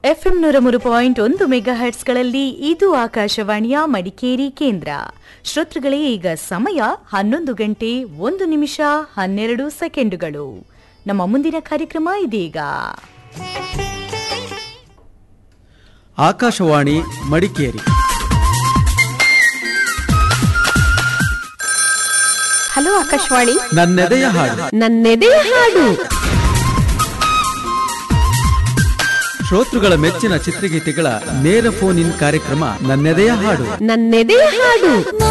FM ನೂರ ಮೂರು point ಒಂದು ಮೆಗಾ ಹರ್ಟ್ಸ್ಗಳಲ್ಲಿ ಇದು ಆಕಾಶವಾಣಿಯ ಮಡಿಕೇರಿ ಕೇಂದ್ರ ಶ್ರೋತೃಗಳೇ ಈಗ ಸಮಯ ಹನ್ನೊಂದು ಗಂಟೆ ಒಂದು ನಿಮಿಷ ಹನ್ನೆರಡು ಸೆಕೆಂಡುಗಳು ನಮ್ಮ ಮುಂದಿನ ಕಾರ್ಯಕ್ರಮ ಇದೀಗ ಆಕಾಶವಾಣಿ ಮಡಿಕೇರಿ ಹಲೋ ಆಕಾಶವಾಣಿ ನನ್ನೆದೆಯ ಹಾಡು ನನ್ನೆದೆಯ ಹಾಡು ಶ್ರೋತೃಗಳ ಮೆಚ್ಚಿನ ಚಿತ್ರಗೀತೆಗಳ ನೇರ ಫೋನ್ ಇನ್ ಕಾರ್ಯಕ್ರಮ ನನ್ನೆದೆಯ ಹಾಡು ನನ್ನೆದೆಯ ಹಾಡು